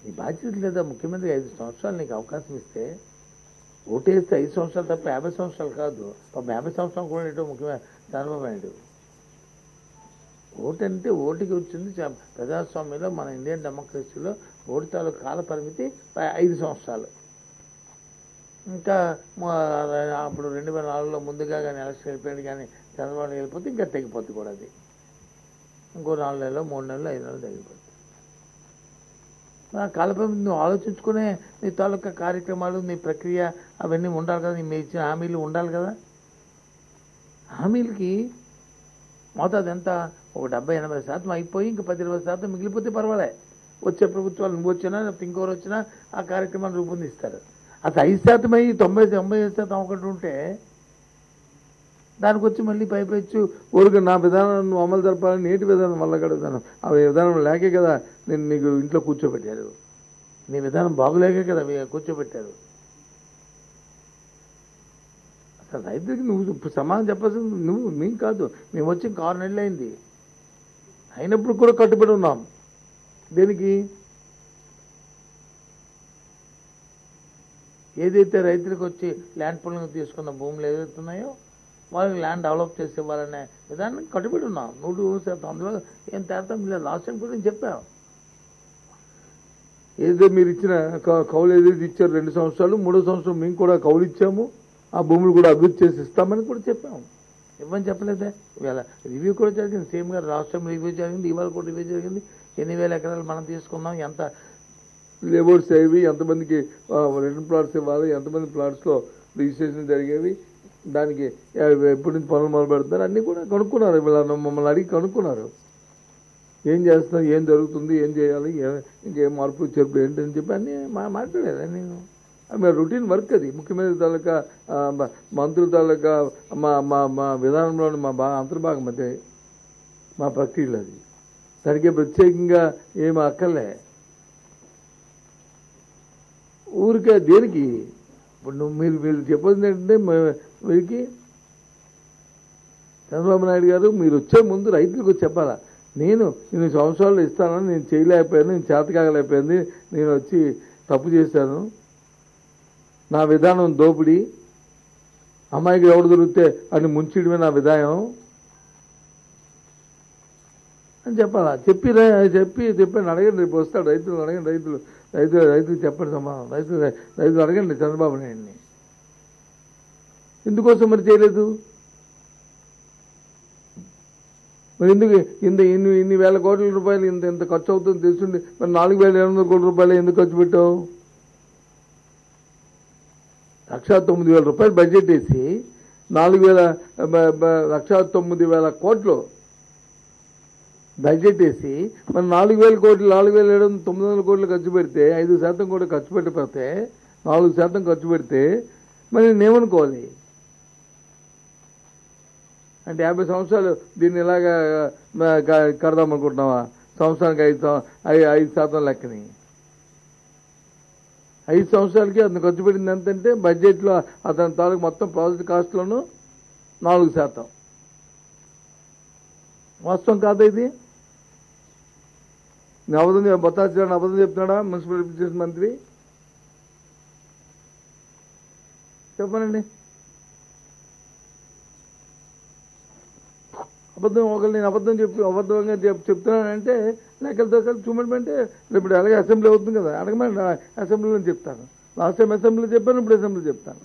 నీ బాధ్యత లేదా ముఖ్యమంత్రి ఐదు సంవత్సరాలు నీకు అవకాశం ఇస్తే ఓటేస్తే ఐదు సంవత్సరాలు తప్ప యాభై సంవత్సరాలు కాదు పాపం యాభై సంవత్సరాలు కూడా ఏంటో ముఖ్యమైన చంద్రబాబు నాయుడు ఓటు అంటే ఓటుకి వచ్చింది చ- ప్రజాస్వామ్యంలో మన ఇండియన్ డెమోక్రసీలో ఓటు తాలూకు కాల పరిమితి ప- ఐదు సంవత్సరాలు ఇంకా మా- అప్పుడు రెండు వేల నాలుగులో ముందుగా కానీ ఎలక్షన్ వెళ్ళిపోయాడు కానీ చంద్రబాబు నాయుడు వెళ్ళిపోతే ఇంకా తెగిపోద్ది కూడా అది ఇంకో నాలుగు నెలలు మూడు నెలలు ఐదు నెలలు తగ్గిపోతుంది ఆ కాలపరిమితి నువ్వు ఆలోచించుకునే నీ తాలూకా కార్యక్రమాలు నీ ప్రక్రియ అవన్నీ ఉండాలి కదా నీ మీ ఇచ్చిన హామీలు ఉండాలి కదా హామీలకి మోతాదు ఎంత ఒక డెబ్బై ఎనభై శాతం అయిపోయి ఇంకా పది ఇరవై శాతం మిగిలిపోతే పర్వాలే వచ్చే ప్రభుత్వాలు నువ్వు వచ్చినా లేకపోతే ఇంకోరు వచ్చినా ఆ కార్యక్రమాన్ని రూపొందిస్తారు అసలు ఐదు శాతం అయ్యి తొంభై తొంభై ఐదు శాతం ఒకటి ఉంటే దానికి వచ్చి మళ్ళీ పైపెచ్చు ఊరికి నా విధానం నువ్వు అమలు జరపాలని నేటి విధానం వల్ల కడుగుతాను ఆ విధానం లేకే కదా నేను నీకు ఇంట్లో కూర్చోబెట్టారు నీ విధానం బాగులేకే కదా మీ కూర్చోబెట్టారు అసలు రైతులకి నువ్వు ఇప్పుడు సమాధానం చెప్పాల్సింది నువ్వు మేము కాదు మేము వచ్చి ఇంక ఆరు నెలలు అయింది అయినప్పుడు కూడా కట్టుబడి ఉన్నాం దేనికి ఏదైతే రైతులకు వచ్చి ల్యాండ్ పూలింగ్ తీసుకున్న భూములు ఏదైతే ఉన్నాయో వాళ్ళకి ల్యాండ్ డెవలప్ చేసి ఇవ్వాలనే విధానం కట్టుబడి ఉన్నాం నూరు శాతం అందులో ఏం తేడా లేదు లాస్ట్ టైం కూడా నేను చెప్పాను ఏదైతే మీరు ఇచ్చిన క- కౌలు ఏదైతే ఇచ్చారు రెండు సంవత్సరాలు మూడో సంవత్సరం మేము కూడా కౌలు ఇచ్చాము ఆ భూములు కూడా అభివృద్ధి చేసి ఇస్తామని కూడా చెప్పాము ఇవ్వని చెప్పలేదే ఇవాళ రివ్యూ కూడా జరిగింది సేమ్ గా రాష్ట్రం రివ్యూ జరిగింది ఇవాళ కూడా రివ్యూ జరిగింది ఎన్ని వేల ఎకరాలు మనం తీసుకున్నాం ఎంత లేబర్స్ అయ్యేవి ఎంతమందికి ఆ, రెండు ప్లాట్స్ ఇవ్వాలి ఎంతమంది ప్లాట్స్లో రిజిస్ట్రేషన్ జరిగేవి దానికి ఆ, ఎప్పటి నుంచి పనులు మొదలు పెడతారు అన్నీ కూడా కనుక్కున్నారు వీళ్ళ మమ్మల్ని అడిగి కనుక్కున్నారు ఏం చేస్తున్నాం ఏం జరుగుతుంది ఏం చేయాలి ఏ- ఇంకేం మార్పు చెప్పు ఏంటని చెప్పి అన్నీ మా మాట్లాడారు నేను అది రొటీన్ వర్క్ అది ముఖ్యమంత్రి తాలూకా ఆ, మ- మంత్రుల తాలూకా మా మా మా విధానంలోని మా బా అంతర్భాగం అదే మా ప్రక్రియలు అది దానికి ప్రత్యేకంగా ఏమి అక్కర్లే ఊరికే దేనికి ఇప్పుడు నువ్వు మీరు మీరు చెప్పేది ఏంటంటే మ- వీరికి చంద్రబాబు నాయుడు గారు మీరు వచ్చే ముందు రైతులకు చెప్పాలా నేను ఇన్ని సంవత్సరాలు ఇస్తానని నేను చేయలేకపోయాను నేను చేత కాగలేకపోయింది నేను వచ్చి తప్పు చేశాను నా విధానం దోపిడీ అమ్మాయికి ఎవడు దొరికితే అని ముంచడమే నా విధానం అని చెప్పాలా చెప్పి ర- చెప్పి చెప్పండి అడగండి రేపు వస్తాడు రైతులు అడగండి రైతులు రైతులు రైతులు చెప్పండి సమాధానం రైతులు రైతులు అడగండి చంద్రబాబు నాయుడిని ఎందుకోసం మరి చేయలేదు మరి ఎందుకు ఇంత ఇన్ని ఇన్ని వేల కోట్ల రూపాయలు ఇంత ఇంత ఖర్చు అవుతుంది తెలుసుండి మరి నాలుగు వేల ఎనిమిది వందల కోట్ల రూపాయలు ఎందుకు ఖర్చు పెట్టావు లక్ష తొమ్మిది వేల రూపాయలు బడ్జెట్ వేసి నాలుగు వేల బ- బ- లక్ష తొమ్మిది వేల కోట్లు బడ్జెట్ వేసి మరి నాలుగు వేల కోట్లు నాలుగు వేల ఏడు వందల తొమ్మిది వందల కోట్లు ఖర్చు పెడితే ఐదు శాతం కూడా ఖర్చు పెట్టకపోతే నాలుగు శాతం ఖర్చు పెడితే మరి నేనేమనుకోవాలి అంటే యాభై సంవత్సరాలు దీన్ని ఇలాగా ఆ, క- కడదాం అనుకుంటున్నావా సంవత్సరానికి ఐదు సం- ఐ- ఐదు శాతం లెక్కని ఐదు సంవత్సరాలకి అతను ఖర్చు పెట్టింది ఎంతంటే బడ్జెట్లో అతని తాలూకు మొత్తం ప్రాజెక్ట్ కాస్ట్లోనూ నాలుగు శాతం వాస్తవం కాదా ఇది నేను అబద్ధం చెప్- బొత్తాచి అబద్ధం చెప్తున్నాడా మున్సిపల్ రిప్రజెంటేషన్ మంత్రి చెప్పనండి అబద్ధం ఒకళ్ళు నేను అబద్ధం చెప్పి అబద్ధంగా చెప్ చెప్తున్నానంటే లెక్కలతో కలిపి చూపెట్టమంటే ఇప్పుడు అలాగే అసెంబ్లీ అవుతుంది కదా అడగమని అసెంబ్లీలో చెప్తాను లాస్ట్ టైం అసెంబ్లీలో చెప్పాను ఇప్పుడు అసెంబ్లీ చెప్తాను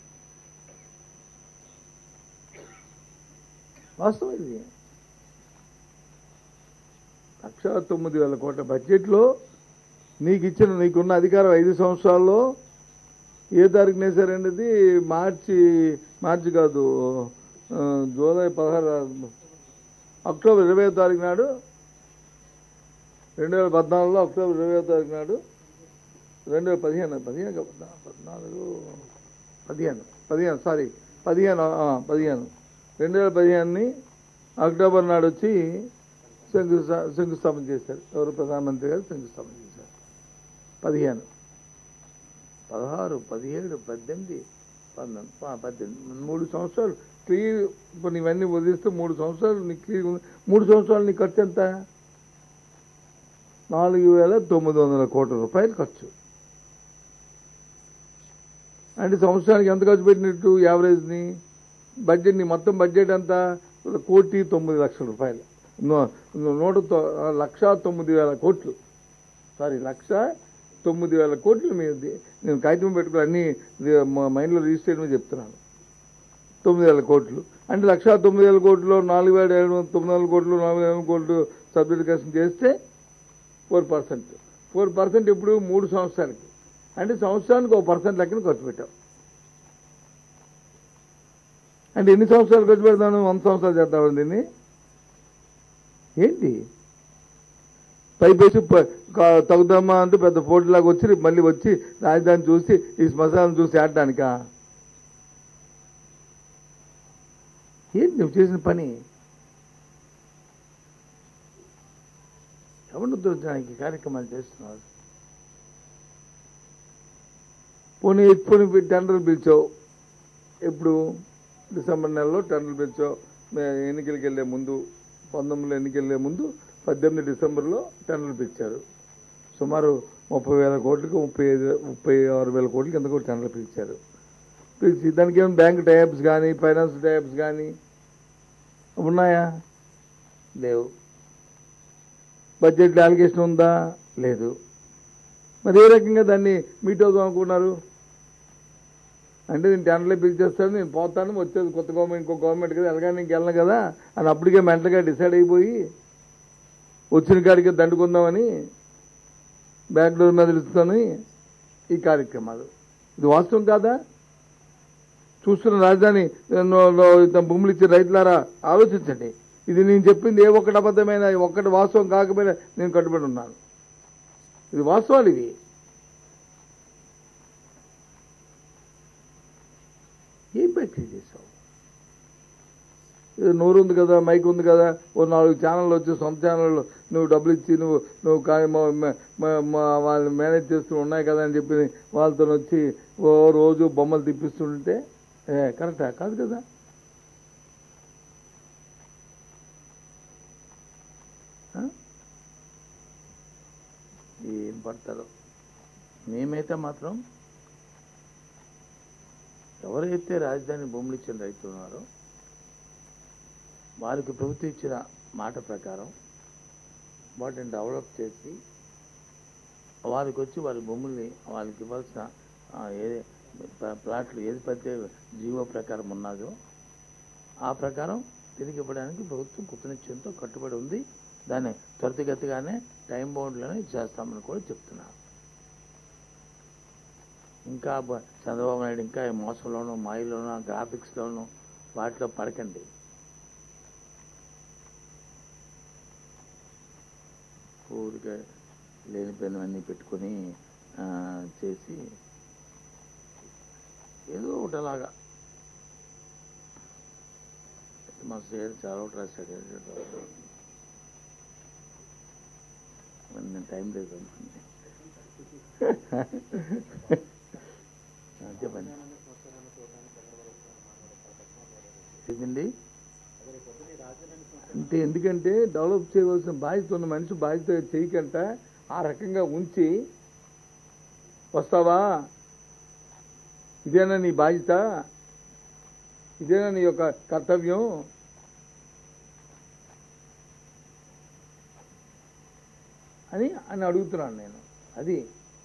వాస్తవం ఇది లక్ష తొమ్మిది వేల కోట్ల బడ్జెట్లో నీకు ఇచ్చిన నీకున్న అధికారం ఐదు సంవత్సరాల్లో ఏ తారీఖున వేశారండి ఇది మార్చి మార్చి కాదు ఆ, జూలై పదహారు అక్టోబర్ ఇరవై తారీఖు నాడు రెండు వేల పద్నాలుగులో అక్టోబర్ ఇరవై తారీఖు నాడు రెండు వేల పదిహేను పదిహేను కాదు, పద్నా- పద్నాలుగు పదిహేను పదిహేను సారీ పదిహేను ఆ, పదిహేను రెండు వేల పదిహేనుని అక్టోబర్ నాడు వచ్చి శంకుస్థా శంకుస్థాపన చేశారు ఎవరు ప్రధానమంత్రి గారు శంకుస్థాపన చేశారు పదిహేను పదహారు పదిహేడు పద్దెనిమిది పంతొమ్మిది ప- పద్దెనిమిది మూడు సంవత్సరాలు క్లియర్ ఇప్పుడు ఇవన్నీ వదిలిస్తే మూడు సంవత్సరాలు నీకు క్లియర్ ఉంది మూడు సంవత్సరాలు నీ ఖర్చు ఎంత నాలుగు వేల తొమ్మిది వందల కోట్ల రూపాయలు ఖర్చు అంటే సంవత్సరానికి ఎంత ఖర్చు పెట్టినట్టు యావరేజ్ని బడ్జెట్ని మొత్తం బడ్జెట్ ఎంత కోటి తొమ్మిది లక్షల రూపాయలు నూ- నూట తొ- లక్ష తొమ్మిది వేల కోట్లు సారీ లక్ష తొమ్మిది వేల కోట్లు మీరు ది- నేను కాగితం పెట్టుకుని అన్ని ది- మా మైండ్లో రిజిస్టర్ మీద చెప్తున్నాను తొమ్మిది వేల కోట్లు అంటే లక్ష తొమ్మిది వేల కోట్లు నాలుగు వేల ఏడు వందల తొమ్మిది వందల కోట్లు నాలుగు వేల కోట్లు సబ్సిడీకేషన్ చేస్తే ఫోర్ పర్సెంట్ ఫోర్ పర్సెంట్ ఇప్పుడు మూడు సంవత్సరాలకి అంటే సంవత్సరానికి ఒక పర్సెంట్ లెక్కన ఖర్చు పెట్టాం అంటే ఎన్ని సంవత్సరాలు ఖర్చు పెడతాను వంద సంవత్సరాలు చేద్దామని దీన్ని ఏంటి పైపేసి ప- కా- తగ్గుదామా అంటూ పెద్ద పోటీలాగా వచ్చి రేపు మళ్ళీ వచ్చి రాజధాని చూసి ఈ శ్మశానం చూసి ఆడడానికా ఏంటి నువ్వు చేసిన పని ఎవరిని ఉద్ధరించడానికి కార్యక్రమాలు చేస్తున్నారు పోనీ పోనీ టెండర్లు పిలిచావు ఎప్పుడు డిసెంబర్ నెలలో టెండర్లు పిలిచావు మే- ఎన్నికలకు వెళ్ళే ముందు పంతొమ్మిదిలో ఎన్నికలు వెళ్ళే ముందు పద్దెనిమిది డిసెంబర్లో టెండర్లు పిలిచారు సుమారు ముప్పై వేల కోట్లకు ముప్పై ఐదు ముప్పై ఆరు వేల కోట్లకి ఎంత కూడా టెండర్లు పిలిచారు పిలిచి దానికి ఏమైనా బ్యాంక్ టైప్స్ కానీ ఫైనాన్స్ టైప్స్ కానీ ఉన్నాయా లేవు బడ్జెట్ అలిగేషన్ ఉందా లేదు మరి ఏ రకంగా దాన్ని మీట్ అవుదాం అనుకున్నారు అంటే నేను టెండర్లే పిలిచేస్తాను నేను పోతాను వచ్చేది కొత్త గవర్నమెంట్ ఇంకో గవర్నమెంట్ కదా ఎలాగని ఇంక వెళ్ళను కదా అని అప్పటికే మెంటల్గా డిసైడ్ అయిపోయి వచ్చిన కాడికి దండుకుందామని బ్యాక్ డోర్ మీద ఇస్తాను ఈ కార్యక్రమాలు ఇది వాస్తవం కాదా చూస్తున్న రాజధాని నో- నో- ఇంత భూములు ఇచ్చే రైతులారా ఆలోచించండి ఇది నేను చెప్పింది ఏ ఒక్కటి అబద్ధమైన ఒక్కటి వాస్తవం కాకపోయినా నేను కట్టుబడి ఉన్నాను ఇది వాస్తవాలు ఇవి ఏం ప్రక్రియ చేసావు ఏదో నోరు ఉంది కదా మైక్ ఉంది కదా ఓ నాలుగు ఛానళ్ళు వచ్చి సొంత ఛానళ్ళు నువ్వు డబ్బులు ఇచ్చి నువ్వు నువ్వు కా- మా- మా- మా- మా వాళ్ళు మేనేజ్ చేస్తూ ఉన్నాయి కదా అని చెప్పి వాళ్ళతో వచ్చి ఓ రోజు బొమ్మలు తిప్పిస్తుంటే ఏ కరెక్టా కాదు కదా ఆ? ఏం పడతారో మేమైతే మాత్రం ఎవరైతే రాజధాని భూములు ఇచ్చిన రైతులు ఉన్నారో వారికి ప్రభుత్వం ఇచ్చిన మాట ప్రకారం వాటిని డెవలప్ చేసి వారికి వచ్చి వారి భూముల్ని వాళ్ళకి ఇవ్వాల్సిన ఆ, ఏ ప్లా- ప్లాట్లు ఏది ప్రత్యేక జీవో ప్రకారం ఉన్నదో ఆ ప్రకారం తిరిగి ఇవ్వడానికి ప్రభుత్వం కృతనిశ్చయంతో కట్టుబడి ఉంది దాన్ని త్వరితగతిగానే టైం బౌండ్లోనే చేస్తామని కూడా చెప్తున్నారు ఇంకా బ- చంద్రబాబు నాయుడు ఇంకా ఈ మోసంలోనూ మాయలోనూ గ్రాఫిక్స్లోనూ వాటిలో పడకండి ఊరికే లేనిపోయినవన్నీ పెట్టుకొని ఆ, చేసి ఏదో ఒకటి అలాగా మా సేర్ చాలా ఒకటి రాశాడు ఏంటో. మరి నేను టైం లేదు అనుకుంది చెప్పండి ఏంటండి అంటే ఎందుకంటే డెవలప్ చేయవలసిన బాధ్యత ఉన్న మనిషి బాధ్యత చేయకంట ఆ రకంగా ఉంచి వస్తావా ఇదేనా నీ బాధ్యత ఇదేనా నీ యొక్క కర్తవ్యం అని అని అడుగుతున్నాను నేను అది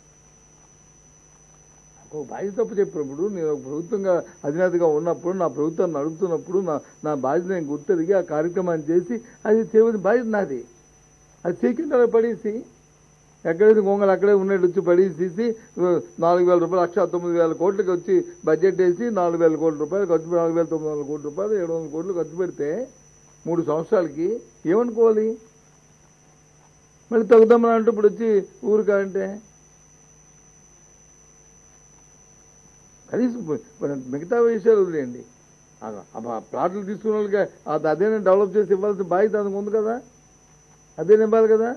ఒక బాధ్యత తప్పు చెప్పినప్పుడు నేను ఒక ప్రభుత్వంగా అధినేతగా ఉన్నప్పుడు నా ప్రభుత్వాన్ని నడుపుతున్నప్పుడు నా నా బాధ్యత నేను గుర్తెరిగి ఆ కార్యక్రమాన్ని చేసి అది చేయవలసిన బాధ్యత నాది అది చేయకుండా అలా పడేసి ఎక్కడైతే గొంగలు అక్కడే ఉన్నట్టు వచ్చి పడేసేసి నాలుగు వేల రూపాయలు లక్ష తొమ్మిది వేల కోట్లకి వచ్చి బడ్జెట్ వేసి నాలుగు వేల కోట్ల రూపాయలు ఖర్చు పె- నాలుగు వేల తొమ్మిది వందల కోట్ల రూపాయలు ఏడు వందల కోట్లు ఖర్చు పెడితే మూడు సంవత్సరాలకి ఏమనుకోవాలి మళ్ళీ తగ్గుదామని అంటే ఇప్పుడు వచ్చి ఊరికా అంటే కనీసం మరి మిగతా విషయాలు వదిలేయండి ఆ- ఆ ప్లాట్లు తీసుకున్న వాళ్ళకి అది అదేనే డెవలప్ చేసి ఇవ్వాల్సిన బాధ్యత అందుకు ఉంది కదా అదేనే ఇవ్వాలి కదా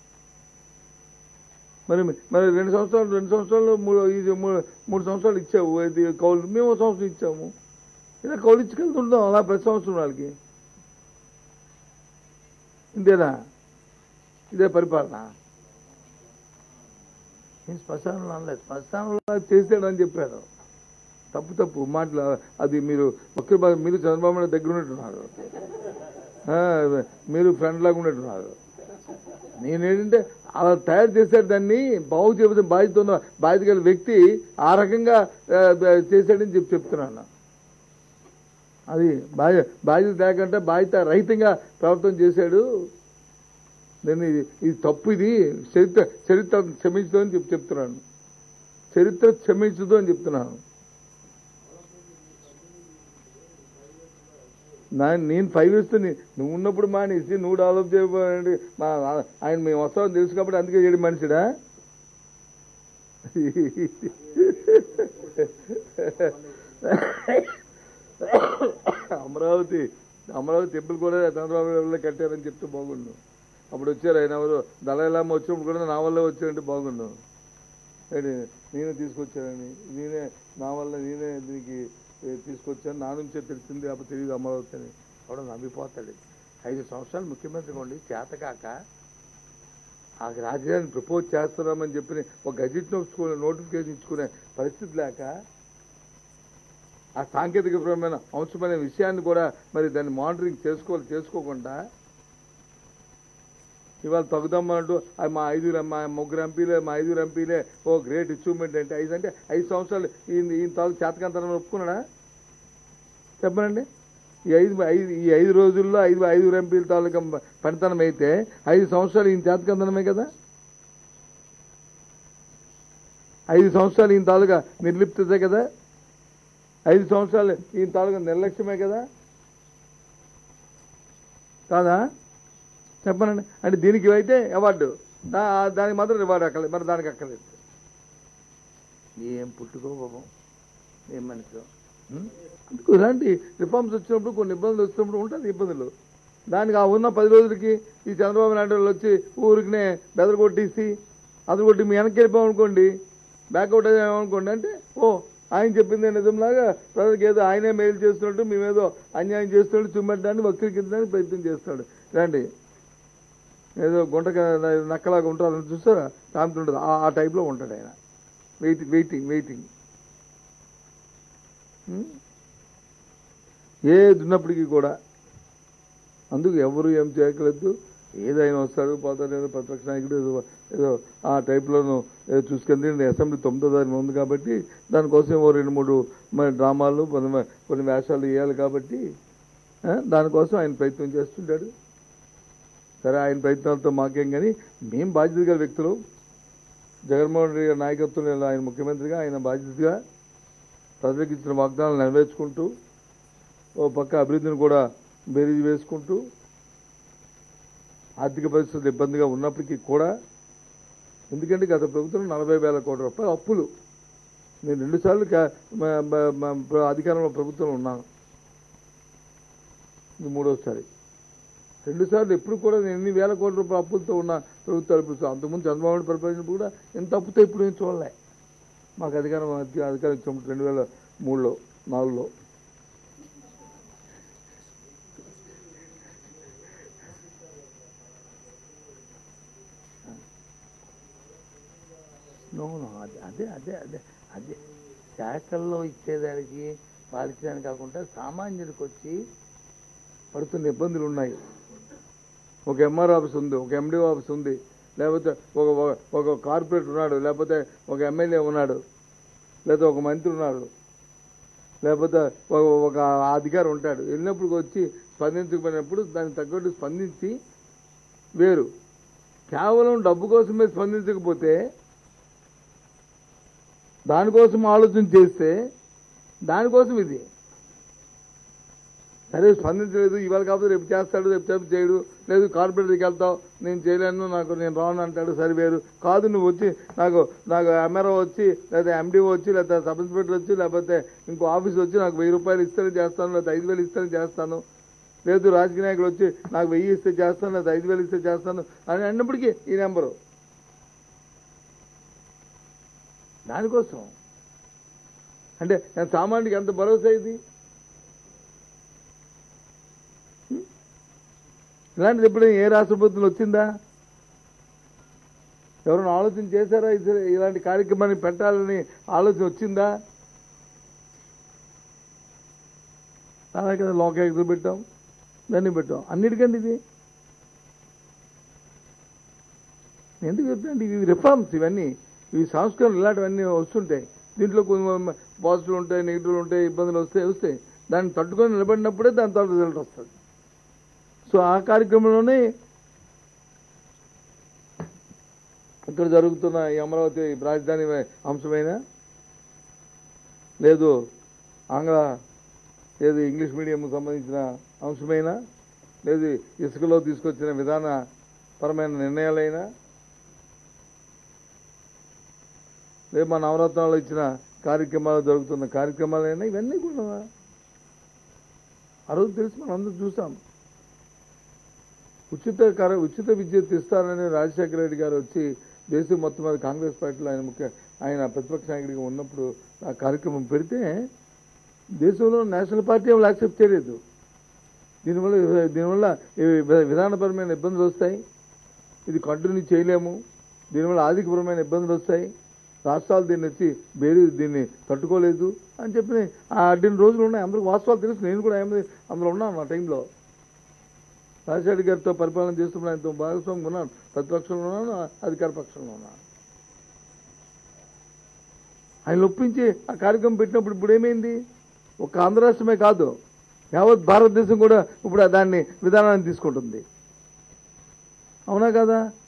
మరి మరి రెండు సంవత్సరాలు రెండు సంవత్సరాలు మూడు ఇది మూడు మూడు సంవత్సరాలు ఇచ్చావు ఇది కౌలు మేము ఒక సంవత్సరం ఇచ్చాము ఇలా కౌలు ఇచ్చుకెళ్తుంటాం అలా ప్రతి సంవత్సరం వాళ్ళకి ఇంతేనా ఇదే పరిపాలన నేను శ్మశానంలో అనలేదు శ్మశానంలో చేశాడని చెప్పాను తప్పు తప్పు మాటలు అది మీరు ఒక్క మీరు చంద్రబాబు నాయుడు దగ్గర ఉన్నట్టున్నారు ఆ, మీరు ఫ్రెండ్ లాగా ఉన్నట్టున్నారు నేనేంటంటే అలా తయారు చేశాడు దాన్ని బాగు చేయబోతే బాధ్యత ఉన్న బాధ్యత గల వ్యక్తి ఆ రకంగా ఆ, చేశాడని చెప్పి చెప్తున్నాను అది బాధ్య బాధ్యత లేకుండా బాధ్యత రహితంగా ప్రవర్తన చేశాడు నేను ఇది ఇది తప్పు ఇది చరిత్ర చరిత్ర క్షమించదు అని చెప్పి చెప్తున్నాను చరిత్ర క్షమించదు అని చెప్తున్నాను నా నేను ఫైవ్ ఇయర్స్ నువ్వు ఉన్నప్పుడు మానేసి నువ్వు డెవలప్ చేయబోయండి మా ఆయన మేము వస్తామని తెలుసు కాబట్టి అందుకే చేయడం మనిషిడా అమరావతి అమరావతి టెంపుల్ కూడా చంద్రబాబు నాయుడు కట్టారని చెప్తే బాగుండు అప్పుడు వచ్చారు ఆయన ఎవరు దళైలామ వచ్చినప్పుడు కూడా నా వల్లే వచ్చారంటే బాగుండు ఏంటి, నేనే తీసుకొచ్చానని నేనే నా వల్ల నేనే దీనికి ఏ, తీసుకొచ్చాను నా నుంచే తెలిసింది అప్పుడు తెలియదు అమరావతి అని కూడా నమ్మిపోతాడు ఐదు సంవత్సరాలు ముఖ్యమంత్రిగా ఉండి చేతకాక ఆ రాజధానిని ప్రపోజ్ చేస్తున్నామని చెప్పి ఒక గజెట్ నోట్చుకునే నోటిఫికేషన్ ఇచ్చుకునే పరిస్థితి లేక ఆ సాంకేతికపరమైన అంశమైన విషయాన్ని కూడా మరి దాన్ని మానిటరింగ్ చేసుకోవాలి చేసుకోకుండా ఇవాళ తగ్గుదామంటూ అది మా ఐదుగురు మా ముగ్గురు ఎంపీలే మా ఐదుగురు ఎంపీలే ఓ గ్రేట్ అచీవ్మెంట్ అంటే ఐదు అంటే ఐదు సంవత్సరాలు ఈయన ఈయన తాలూకు చేతకంతనం ఒప్పుకున్నాడా చెప్పనండి ఈ ఐదు ఐదు ఈ ఐదు రోజుల్లో ఐదు ఐదుగురు ఎంపీల తాలూకా పనితనం అయితే ఐదు సంవత్సరాలు ఈయన చేతకంతనమే కదా ఐదు సంవత్సరాలు ఈయన తాలూకా నిర్లిప్తతే కదా ఐదు సంవత్సరాలు ఈయన తాలూకా నిర్లక్ష్యమే కదా కాదా చెప్పనండి అంటే దీనికి అయితే అవార్డు దా- దానికి మాత్రం రివార్డు అక్కర్లేదు మరి దానికి అక్కర్లేదు ఏం పుట్టుకో పాపం ఏం మనిషి అందుకు ఇలాంటి రిఫార్మ్స్ వచ్చినప్పుడు కొన్ని ఇబ్బందులు వచ్చినప్పుడు ఉంటుంది ఇబ్బందులు దానికి ఆ ఉన్న పది రోజులకి ఈ చంద్రబాబు నాయుడు వాళ్ళు వచ్చి ఊరికినే బెదరు కొట్టేసి అదరు కొట్టి మీ వెనక్కి వెళ్ళిపోమనుకోండి బ్యాక్అవుట్ అయ్యామనుకోండి అంటే ఓ ఆయన చెప్పింది నిజంలాగా ప్రజలకు ఏదో ఆయనే మేలు చేస్తున్నట్టు మేమేదో అన్యాయం చేస్తున్నట్టు చుమ్మెట్టడానికి వక్రీకరించడానికి ప్రయత్నం చేస్తాడు రండి ఏదో గుంట నక్కలాగా ఉంటారని చూస్తారా సామెత ఉంటుంది ఆ- ఆ టైప్లో ఉంటాడు ఆయన వెయిటింగ్ వెయిటింగ్ వెయిటింగ్ ఏది ఉన్నప్పటికీ కూడా అందుకు ఎవరు ఏం చేయగలదు ఏదైనా వస్తాడు పోతాడు ఏదో ప్రతిపక్ష నాయకుడు ఏదో ఏదో ఆ టైప్లోనూ ఏదో చూసుకెళ్ళి నేను అసెంబ్లీ తొమ్మిదో తారీఖున ఉంది కాబట్టి దానికోసం ఓ రెండు మూడు మరి డ్రామాలు కొన్ని కొన్ని వేషాలు వేయాలి కాబట్టి ఆ, దానికోసం ఆయన ప్రయత్నం చేస్తుంటాడు సరే ఆయన ప్రయత్నాలతో మాకేం కానీ మేము బాధ్యత గల వ్యక్తులు జగన్మోహన్ రెడ్డి గారి నాయకత్వంలో ఆయన ముఖ్యమంత్రిగా ఆయన బాధ్యతగా ప్రజలకు ఇచ్చిన వాగ్దానాలు నెరవేర్చుకుంటూ ఓ పక్క అభివృద్ధిని కూడా బేరీజ్ వేసుకుంటూ ఆర్థిక పరిస్థితులు ఇబ్బందిగా ఉన్నప్పటికీ కూడా ఎందుకంటే గత ప్రభుత్వం నలభై వేల కోట్ల రూపాయలు అప్పులు నేను రెండుసార్లు కా- మ- మ- మ- ప్ర- అధికారంలో ప్రభుత్వంలో ఉన్నాను ఇది మూడోసారి రెండుసార్లు ఎప్పుడు కూడా నేను ఎన్ని వేల కోట్ల రూపాయల అప్పులతో ఉన్న ప్రభుత్వాలు ఇప్పుడు అంతకుముందు చంద్రబాబు నాయుడు పరిపాలించినప్పుడు కూడా ఎంత అప్పుతో ఇప్పుడు నేను చూడలే మాకు అధికారం అధి- అధికారం ఇచ్చినప్పుడు రెండు వేల మూడులో నాలుగులో నో నో అదే అదే అదే అదే అదే శాఖల్లో ఇచ్చేదానికి పాలించడానికి కాకుండా సామాన్యుడికి వచ్చి పడుతున్న ఇబ్బందులు ఉన్నాయి ఒక ఎంఆర్ ఆఫీస్ ఉంది ఒక ఎండి ఆఫీస్ ఉంది లేకపోతే ఒక ఒక- ఒక కార్పొరేటర్ ఉన్నాడు లేకపోతే ఒక ఎమ్మెల్యే ఉన్నాడు లేదా ఒక మంత్రి ఉన్నాడు లేకపోతే ఒక ఒక అధికారి ఉంటాడు వెళ్ళినప్పుడు వచ్చి స్పందించకపోయినప్పుడు దానికి తగ్గట్టు స్పందించి వేరు కేవలం డబ్బు కోసమే స్పందించకపోతే దానికోసం ఆలోచన చేస్తే దానికోసం ఇది సరే స్పందించలేదు ఇవాళ కాకపోతే రేపు చేస్తాడు రేపు రేపు చేయడు లేదు కార్పొరేటర్కి వెళ్తావు నేను చేయలేను నాకు నేను రాను అంటాడు సరే వేరు కాదు నువ్వు వచ్చి నాకు నాకు ఎంఆర్ఓ వచ్చి లేదా ఎండిఓ వచ్చి లేదా సబ్ ఇన్స్పెక్టర్ వచ్చి లేకపోతే ఇంకో ఆఫీస్ వచ్చి నాకు వెయ్యి రూపాయలు ఇస్తేనే చేస్తాను లేదా ఐదు వేలు ఇస్తేనే చేస్తాను లేదు రాజకీయ నాయకులు వచ్చి నాకు వెయ్యి ఇస్తే చేస్తాను లేదా ఐదు వేలు ఇస్తే చేస్తాను అని అన్నప్పటికీ ఈ నెంబరు దానికోసం అంటే నేను సామాన్యుడికి ఎంత భరోసా ఇది ఇలాంటిది ఎప్పుడైనా ఏ రాష్ట్ర ప్రభుత్వం వచ్చిందా ఎవరైనా ఆలోచన చేశారా ఇది- ఇలాంటి కార్యక్రమాన్ని పెట్టాలని ఆలోచన వచ్చిందా అలాగే కదా లోకాయుక్తులు పెట్టాం దాన్ని పెట్టాం అన్నిటికండి ఇది ఎందుకు చెప్తాండి ఇవి రిఫార్మ్స్ ఇవన్నీ ఇవి సంస్కరణలు ఇలాంటివన్నీ వస్తుంటాయి దీంట్లో కొన్ని పాజిటివ్ ఉంటాయి నెగిటివ్ ఉంటాయి ఇబ్బందులు వస్తాయి వస్తాయి దాన్ని తట్టుకొని నిలబడినప్పుడే దాని తర్వాత రిజల్ట్ వస్తుంది సో ఆ కార్యక్రమంలోనే ఇక్కడ జరుగుతున్న ఈ అమరావతి రాజధాని అంశమైన లేదు ఆంగ్ల లేదు ఇంగ్లీష్ మీడియం సంబంధించిన అంశమైనా లేదు ఇసుకలో తీసుకొచ్చిన విధాన పరమైన నిర్ణయాలైనా లేదు మా నవరత్నాలు ఇచ్చిన కార్యక్రమాలు జరుగుతున్న కార్యక్రమాలైనా ఇవన్నీ కూడా ఆ రోజు తెలిసి మనం అందరూ చూసాం ఉచిత కర ఉచిత విద్యుత్ ఇస్తారని రాజశేఖర రెడ్డి గారు వచ్చి దేశం మొత్తం మీద కాంగ్రెస్ పార్టీలో ఆయన ముఖ్య ఆయన ప్రతిపక్ష నాయకుడిగా ఉన్నప్పుడు ఆ కార్యక్రమం పెడితే దేశంలో నేషనల్ పార్టీ వాళ్ళు యాక్సెప్ట్ చేయలేదు దీనివల్ల దీనివల్ల ఈ వి- విధానపరమైన ఇబ్బందులు వస్తాయి ఇది కంటిన్యూ చేయలేము దీనివల్ల ఆర్థికపరమైన ఇబ్బందులు వస్తాయి రాష్ట్రాలు దీన్ని వచ్చి బేరీ దీన్ని తట్టుకోలేదు అని చెప్పి ఆ అడ్డిన రోజులు ఉన్నాయి అందరికి వాస్తవాలు తెలుసు నేను కూడా ఏమి అందులో ఉన్నాను ఆ టైంలో రాజశేఖర గారితో పరిపాలన చేస్తున్న ఆయనతో భాగస్వామి ఉన్నాను ప్రతిపక్షంలో ఉన్నాను అధికార పక్షంలో ఉన్నాను ఆయన ఒప్పించి ఆ కార్యక్రమం పెట్టినప్పుడు ఇప్పుడు ఏమైంది ఒక ఆంధ్ర రాష్ట్రమే కాదు యావత్ భారతదేశం కూడా ఇప్పుడు దాన్ని విధానాన్ని తీసుకుంటుంది అవునా కదా